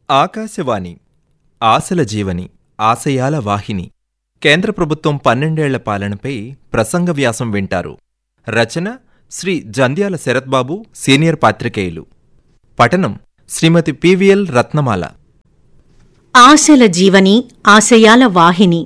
ఆకాశవాణి ఆశల జీవని ఆశయాల వాహిని కేంద్ర ప్రభుత్వం పన్నెండేళ్ల పాలనపై ప్రసంగ వ్యాసం వింటారు రచన శ్రీ జంధ్యాల శరత్బాబు సీనియర్ పాత్రికేయులు పఠనం శ్రీమతి పివిఎల్ రత్నమాల ఆశల జీవని ఆశయాల వాహిని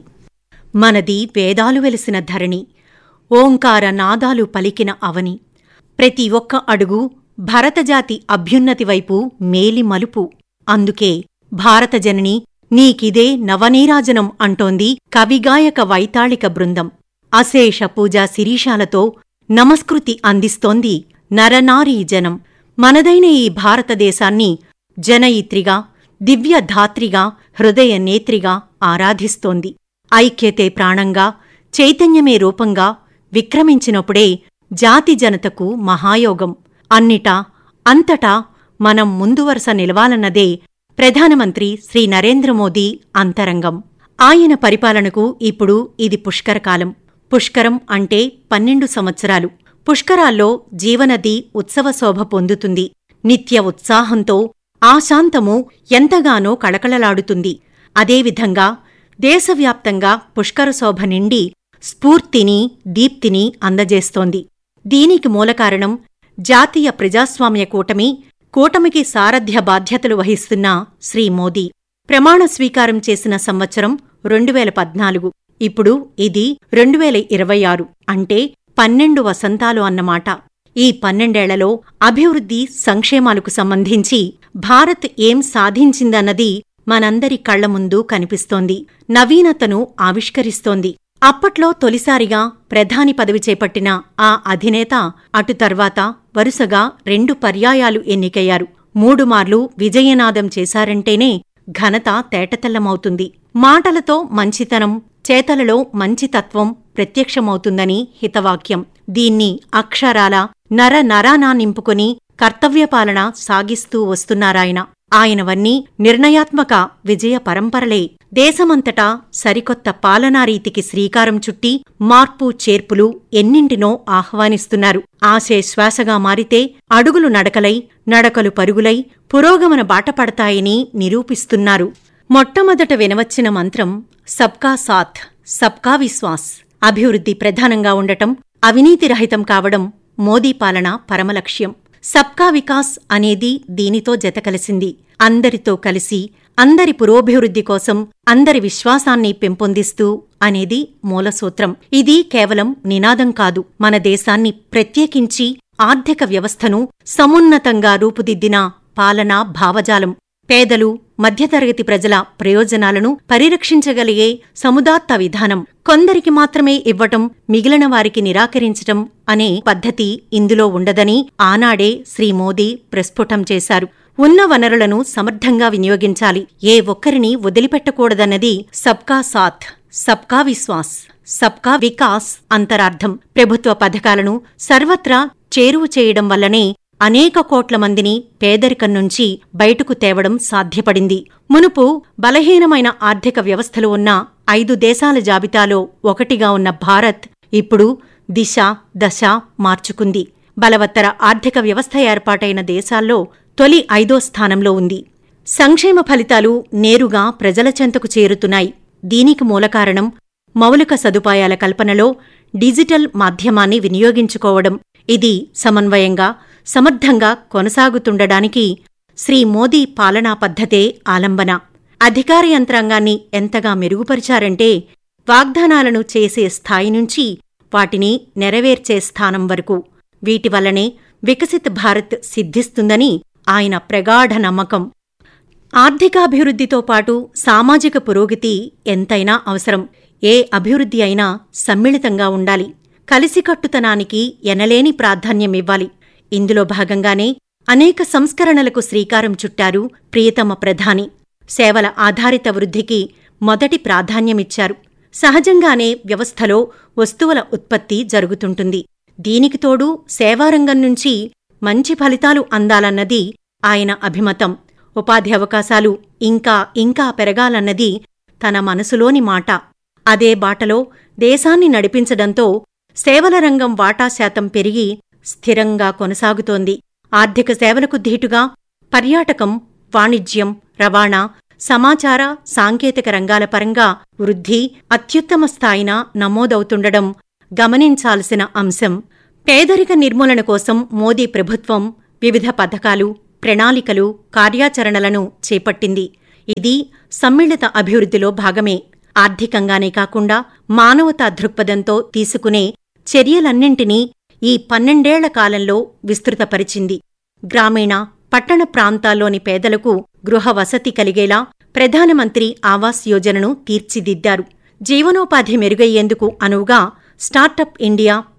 మనది వేదాలు వెలిసిన ధరణి ఓంకార నాదాలు పలికిన అవని ప్రతి ఒక్క అడుగు భరతజాతి అభ్యున్నతి వైపు మేలి మలుపు అందుకే భారతజనని నీకిదే నవనీరాజనం అంటోంది కవిగాయక వైతాళిక బృందం అశేష పూజా శిరీషాలతో నమస్కృతి అందిస్తోంది నరనారీ జనం మనదైన ఈ భారతదేశాన్ని జనయిత్రిగా దివ్యధాత్రిగా హృదయ నేత్రిగా ఆరాధిస్తోంది ఐక్యతే ప్రాణంగా చైతన్యమే రూపంగా విక్రమించినప్పుడే జాతి జనతకు మహాయోగం అన్నిటా అంతటా మనం ముందు వరుస నిలవాలన్నదే ప్రధానమంత్రి శ్రీ నరేంద్ర మోదీ అంతరంగం ఆయన పరిపాలనకు ఇప్పుడు ఇది పుష్కరకాలం పుష్కరం అంటే పన్నెండు సంవత్సరాలు పుష్కరాల్లో జీవనది ఉత్సవశోభ పొందుతుంది నిత్య ఉత్సాహంతో ఆశాంతము ఎంతగానో కళకళలాడుతుంది అదేవిధంగా దేశవ్యాప్తంగా పుష్కరశోభ నిండి స్ఫూర్తిని దీప్తిని అందజేస్తోంది దీనికి మూలకారణం జాతీయ ప్రజాస్వామ్య కూటమి కూటమికి సారథ్య బాధ్యతలు వహిస్తున్న శ్రీ మోదీ ప్రమాణ స్వీకారం చేసిన సంవత్సరం రెండు వేల పద్నాలుగు ఇప్పుడు ఇది రెండు వేల ఇరవై ఆరు అంటే పన్నెండు వసంతాలు అన్నమాట ఈ పన్నెండేళ్లలో అభివృద్ధి సంక్షేమాలకు సంబంధించి భారత్ ఏం సాధించిందన్నది మనందరి కళ్ల ముందు కనిపిస్తోంది నవీనతను ఆవిష్కరిస్తోంది అప్పట్లో తొలిసారిగా ప్రధాని పదవి చేపట్టిన ఆ అధినేత అటు తర్వాత వరుసగా రెండు పర్యాయాలు ఎన్నికయ్యారు మూడు మార్లు విజయనాదం చేశారంటేనే ఘనత తేటతెల్లమవుతుంది మాటలతో మంచితనం చేతలలో మంచితత్వం ప్రత్యక్షమవుతుందని హితవాక్యం దీన్ని అక్షరాల నర నరానా నింపుకుని కర్తవ్యపాలన సాగిస్తూ వస్తున్నారాయన ఆయనవన్నీ నిర్ణయాత్మక విజయ పరంపరలే దేశమంతటా సరికొత్త పాలనారీతికి శ్రీకారం చుట్టి మార్పు చేర్పులు ఎన్నింటినో ఆహ్వానిస్తున్నారు ఆశే శ్వాసగా మారితే అడుగులు నడకలై నడకలు పరుగులై పురోగమన బాటపడతాయని నిరూపిస్తున్నారు మొట్టమొదట వినవచ్చిన మంత్రం సబ్కా సాథ్ సబ్కా విశ్వాస్ అభివృద్ధి ప్రధానంగా ఉండటం అవినీతిరహితం కావడం మోదీ పాలన పరమలక్ష్యం సబ్కా వికాస్ అనేది దీనితో జతకలిసింది అందరితో కలిసి అందరి పురోభివృద్ధి కోసం అందరి విశ్వాసాన్ని పెంపొందిస్తూ అనేది మూలసూత్రం ఇది కేవలం నినాదం కాదు మన దేశాన్ని ప్రత్యేకించి ఆర్థిక వ్యవస్థను సమున్నతంగా రూపుదిద్దిన పాలనా భావజాలం పేదలు మధ్యతరగతి ప్రజల ప్రయోజనాలను పరిరక్షించగలిగే సముదాత్త విధానం కొందరికి మాత్రమే ఇవ్వటం మిగిలిన వారికి నిరాకరించటం అనే పద్ధతి ఇందులో ఉండదని ఆనాడే శ్రీ మోదీ ప్రస్ఫుటం చేశారు ఉన్న వనరులను సమర్థంగా వినియోగించాలి ఏ ఒక్కరిని వదిలిపెట్టకూడదన్నది సబ్కా సాథ్ సబ్కా విశ్వాస్ సబ్కా వికాస్ అంతరార్థం ప్రభుత్వ పథకాలను సర్వత్రా చేరువ చేయడం వల్లనే అనేక కోట్ల మందిని పేదరికం నుంచి బయటకు తేవడం సాధ్యపడింది మునుపు బలహీనమైన ఆర్థిక వ్యవస్థలు ఉన్న ఐదు దేశాల జాబితాలో ఒకటిగా ఉన్న భారత్ ఇప్పుడు దిశ దశ మార్చుకుంది బలవత్తర ఆర్థిక వ్యవస్థ ఏర్పాటైన దేశాల్లో తొలి ఐదో స్థానంలో ఉంది సంక్షేమ ఫలితాలు నేరుగా ప్రజల చెంతకు చేరుతున్నాయి దీనికి మూలకారణం మౌలిక సదుపాయాల కల్పనలో డిజిటల్ మాధ్యమాన్ని వినియోగించుకోవడం ఇది సమన్వయంగా సమర్థంగా కొనసాగుతుండడానికి శ్రీ మోదీ పాలనా పద్ధతే ఆలంబన అధికార యంత్రాంగాన్ని ఎంతగా మెరుగుపరిచారంటే వాగ్దానాలను చేసే స్థాయి నుంచి వాటిని నెరవేర్చే స్థానం వరకు వీటి వల్లనే వికసిత్ భారత్ సిద్ధిస్తుందని ఆయన ప్రగాఢ నమ్మకం ఆర్థికాభివృద్ధితో పాటు సామాజిక పురోగతి ఎంతైనా అవసరం ఏ అభివృద్ధి అయినా సమ్మిళితంగా ఉండాలి కలిసికట్టుతనానికి ఎనలేని ప్రాధాన్యమివ్వాలి ఇందులో భాగంగానే అనేక సంస్కరణలకు శ్రీకారం చుట్టారు ప్రియతమ ప్రధాని సేవల ఆధారిత వృద్ధికి మొదటి ప్రాధాన్యమిచ్చారు సహజంగానే వ్యవస్థలో వస్తువుల ఉత్పత్తి జరుగుతుంటుంది దీనికి తోడు సేవారంగం నుంచి మంచి ఫలితాలు అందాలన్నది ఆయన అభిమతం ఉపాధి అవకాశాలు ఇంకా ఇంకా పెరగాలన్నది తన మనసులోని మాట అదే బాటలో దేశాన్ని నడిపించడంతో సేవల రంగం వాటా శాతం పెరిగి స్థిరంగా కొనసాగుతోంది ఆర్థిక సేవలకు ధీటుగా పర్యాటకం వాణిజ్యం రవాణా సమాచార సాంకేతిక రంగాల పరంగా వృద్ధి అత్యుత్తమ స్థాయిన నమోదవుతుండడం గమనించాల్సిన అంశం పేదరిక నిర్మూలన కోసం మోదీ ప్రభుత్వం వివిధ పథకాలు ప్రణాళికలు కార్యాచరణలను చేపట్టింది ఇది సమ్మిళిత అభివృద్ధిలో భాగమే ఆర్థికంగానే కాకుండా మానవతా దృక్పథంతో తీసుకునే చర్యలన్నింటినీ ఈ పన్నెండేళ్ల కాలంలో విస్తృతపరిచింది గ్రామీణ పట్టణ ప్రాంతాల్లోని పేదలకు గృహ వసతి కలిగేలా ప్రధానమంత్రి ఆవాస్ యోజనను తీర్చిదిద్దారు జీవనోపాధి మెరుగయ్యేందుకు అనువుగా స్టార్టప్ ఇండియా